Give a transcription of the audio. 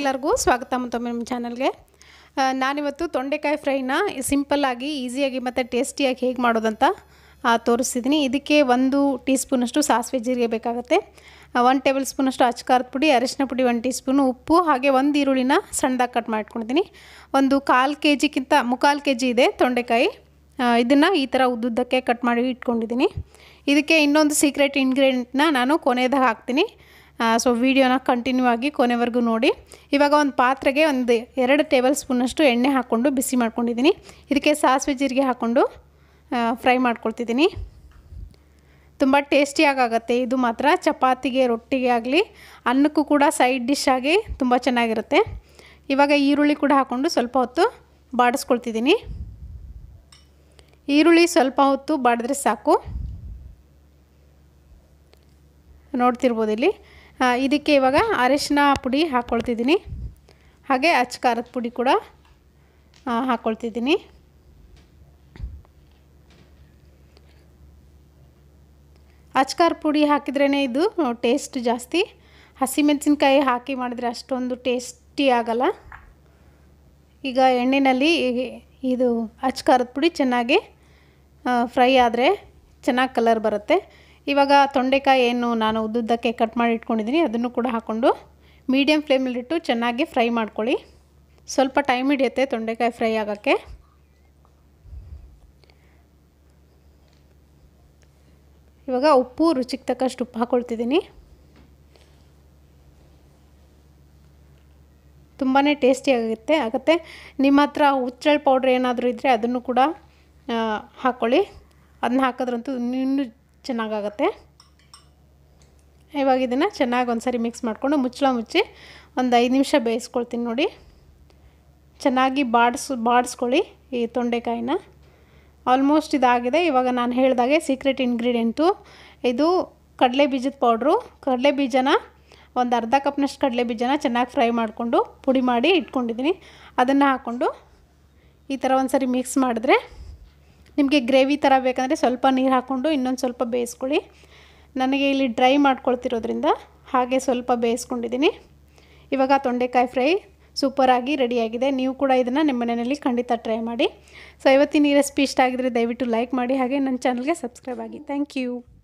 ಎಲ್ಲರಿಗೂ ಸ್ವಾಗತ ಮತ್ತೊಮ್ಮೆ ನಮ್ಮ ಚಾನಲ್ಗೆ ಆ, ನಾನಿವತ್ತು ತೊಂಡೆಕಾಯಿ ಫ್ರೈನ ಸಿಂಪಲ್ಲಾಗಿ ಈಸಿಯಾಗಿ ಮತ್ತು ಟೇಸ್ಟಿಯಾಗಿ ಹೇಗೆ ಮಾಡೋದಂತ ಆ, ತೋರಿಸ್ತಿದ್ದೀನಿ ಇದಕ್ಕೆ ಒಂದು ಟೀ ಸ್ಪೂನಷ್ಟು ಸಾಸಿವೆ ಜೀರಿಗೆ ಬೇಕಾಗುತ್ತೆ ಒನ್ ಟೇಬಲ್ ಸ್ಪೂನಷ್ಟು ಅಚ್ಕಾರದ ಪುಡಿ ಅರಿಶಿನ ಪುಡಿ ಒಂದು ಟೀ ಸ್ಪೂನು ಉಪ್ಪು ಹಾಗೆ ಒಂದು ಈರುಳ್ಳಿನ ಸಣ್ಣದಾಗಿ ಕಟ್ ಮಾಡ್ಕೊಂಡಿದ್ದೀನಿ ಒಂದು ಕಾಲು ಕೆ ಜಿಗಿಂತ ಮುಕ್ಕಾಲು ಕೆ ಜಿ ಇದೆ ತೊಂಡೆಕಾಯಿ ಇದನ್ನು ಈ ಥರ ಉದ್ದುದ್ದಕ್ಕೆ ಕಟ್ ಮಾಡಿ ಇಟ್ಕೊಂಡಿದ್ದೀನಿ ಇದಕ್ಕೆ ಇನ್ನೊಂದು ಸೀಕ್ರೆಟ್ ಇಂಗ್ರೀಡಿಯೆಂಟ್ನ ನಾನು ಕೊನೆಯದಾಗ ಹಾಕ್ತೀನಿ ಸೊ ವಿಡಿಯೋನ ಕಂಟಿನ್ಯೂ ಆಗಿ ಕೊನೆವರೆಗೂ ನೋಡಿ ಇವಾಗ ಒಂದು ಪಾತ್ರೆಗೆ ಒಂದು ಎರಡು ಟೇಬಲ್ ಸ್ಪೂನಷ್ಟು ಎಣ್ಣೆ ಹಾಕ್ಕೊಂಡು ಬಿಸಿ ಮಾಡ್ಕೊಂಡಿದ್ದೀನಿ ಇದಕ್ಕೆ ಸಾಸಿವೆ ಜೀರಿಗೆ ಹಾಕ್ಕೊಂಡು ಫ್ರೈ ಮಾಡ್ಕೊಳ್ತಿದ್ದೀನಿ ತುಂಬ ಟೇಸ್ಟಿಯಾಗತ್ತೆ ಇದು ಮಾತ್ರ ಚಪಾತಿಗೆ ರೊಟ್ಟಿಗೆ ಆಗಲಿ ಅನ್ನಕ್ಕೂ ಕೂಡ ಸೈಡ್ ಡಿಶ್ ಆಗಿ ತುಂಬ ಚೆನ್ನಾಗಿರುತ್ತೆ ಇವಾಗ ಈರುಳ್ಳಿ ಕೂಡ ಹಾಕ್ಕೊಂಡು ಸ್ವಲ್ಪ ಹೊತ್ತು ಬಾಡಿಸ್ಕೊಳ್ತಿದ್ದೀನಿ ಈರುಳ್ಳಿ ಸ್ವಲ್ಪ ಹೊತ್ತು ಬಾಡಿದ್ರೆ ಸಾಕು ನೋಡ್ತಿರ್ಬೋದು ಇಲ್ಲಿ ಆ, ಇದಕ್ಕೆ ಇವಾಗ ಅರಿಶಿನ ಪುಡಿ ಹಾಕ್ಕೊಳ್ತಿದ್ದೀನಿ ಹಾಗೆ ಅಚ್ಚ ಖಾರದ ಪುಡಿ ಕೂಡ ಆ, ಹಾಕ್ಕೊಳ್ತಿದ್ದೀನಿ ಅಚ್ಚ ಖಾರ ಪುಡಿ ಹಾಕಿದ್ರೇ ಇದು ಟೇಸ್ಟ್ ಜಾಸ್ತಿ ಹಸಿಮೆಣಸಿನ್ಕಾಯಿ ಹಾಕಿ ಮಾಡಿದರೆ ಅಷ್ಟೊಂದು ಟೇಸ್ಟಿ ಆಗಲ್ಲ ಈಗ ಎಣ್ಣೆಯಲ್ಲಿ ಇದು ಅಚ್ಚ ಖಾರದ ಪುಡಿ ಚೆನ್ನಾಗಿ ಫ್ರೈ ಆದರೆ ಚೆನ್ನಾಗಿ ಕಲರ್ ಬರುತ್ತೆ ಇವಾಗ ತೊಂಡೆಕಾಯಿ ಏನು ನಾನು ಉದ್ದುದ್ದಕ್ಕೆ ಕಟ್ ಮಾಡಿ ಇಟ್ಕೊಂಡಿದ್ದೀನಿ ಅದನ್ನು ಕೂಡ ಹಾಕ್ಕೊಂಡು ಮೀಡಿಯಮ್ ಫ್ಲೇಮಲ್ಲಿಟ್ಟು ಚೆನ್ನಾಗಿ ಫ್ರೈ ಮಾಡ್ಕೊಳ್ಳಿ ಸ್ವಲ್ಪ ಟೈಮ್ ಹಿಡಿಯುತ್ತೆ ತೊಂಡೆಕಾಯಿ ಫ್ರೈ ಆಗೋಕ್ಕೆ ಇವಾಗ ಉಪ್ಪು ರುಚಿಗೆ ತಕ್ಕಷ್ಟು ಉಪ್ಪು ಹಾಕ್ಕೊಳ್ತಿದ್ದೀನಿ ತುಂಬಾ ಟೇಸ್ಟಿ ಆಗುತ್ತೆ ಆಗುತ್ತೆ ನಿಮ್ಮ ಹತ್ರ ಹುಚ್ಚೆಳ್ಳು ಪೌಡ್ರ್ ಏನಾದರೂ ಇದ್ದರೆ ಅದನ್ನು ಕೂಡ ಆ, ಹಾಕ್ಕೊಳ್ಳಿ ಅದನ್ನ ಹಾಕಿದ್ರಂತೂ ಇನ್ನೂ ಚೆನ್ನಾಗಾಗತ್ತೆ ಇವಾಗ ಇದನ್ನು ಚೆನ್ನಾಗಿ ಒಂದು ಸರಿ ಮಿಕ್ಸ್ ಮಾಡಿಕೊಂಡು ಮುಚ್ಚಳ ಮುಚ್ಚಿ ಒಂದು ಐದು ನಿಮಿಷ ಬೇಯಿಸ್ಕೊಳ್ತೀನಿ ನೋಡಿ ಚೆನ್ನಾಗಿ ಬಾಡಿಸ್ ಬಾಡಿಸ್ಕೊಳ್ಳಿ ಈ ತೊಂಡೆಕಾಯಿನ ಆಲ್ಮೋಸ್ಟ್ ಇದಾಗಿದೆ ಇವಾಗ ನಾನು ಹೇಳಿದಾಗೆ ಸೀಕ್ರೆಟ್ ಇಂಗ್ರೀಡಿಯೆಂಟು ಇದು ಕಡಲೆ ಬೀಜದ ಪೌಡ್ರು ಕಡಲೆ ಬೀಜನ ಒಂದು ಅರ್ಧ ಕಪ್ನಷ್ಟು ಕಡಲೆ ಬೀಜನ ಚೆನ್ನಾಗಿ ಫ್ರೈ ಮಾಡಿಕೊಂಡು ಪುಡಿ ಮಾಡಿ ಇಟ್ಕೊಂಡಿದ್ದೀನಿ ಅದನ್ನು ಹಾಕ್ಕೊಂಡು ಈ ಥರ ಒಂದು ಸರಿ ಮಿಕ್ಸ್ ಮಾಡಿದ್ರೆ ನಿಮಗೆ ಗ್ರೇವಿ ಥರ ಬೇಕಂದರೆ ಸ್ವಲ್ಪ ನೀರು ಹಾಕ್ಕೊಂಡು ಇನ್ನೊಂದು ಸ್ವಲ್ಪ ಬೇಯಿಸ್ಕೊಳ್ಳಿ ನನಗೆ ಇಲ್ಲಿ ಡ್ರೈ ಮಾಡ್ಕೊಳ್ತಿರೋದ್ರಿಂದ ಹಾಗೆ ಸ್ವಲ್ಪ ಬೇಯಿಸ್ಕೊಂಡಿದ್ದೀನಿ ಇವಾಗ ತೊಂಡೆಕಾಯಿ ಫ್ರೈ ಸೂಪರಾಗಿ ರೆಡಿಯಾಗಿದೆ ನೀವು ಕೂಡ ಇದನ್ನು ನಿಮ್ಮ ಮನೆಯಲ್ಲಿ ಖಂಡಿತ ಟ್ರೈ ಮಾಡಿ ಸೊ ಇವತ್ತಿನ ಈ ರೆಸಿಪಿ ಇಷ್ಟ ಆಗಿದ್ರೆ ದಯವಿಟ್ಟು ಲೈಕ್ ಮಾಡಿ ಹಾಗೆ ನನ್ನ ಚಾನಲ್ಗೆ ಸಬ್ಸ್ಕ್ರೈಬ್ ಆಗಿ ಥ್ಯಾಂಕ್ ಯು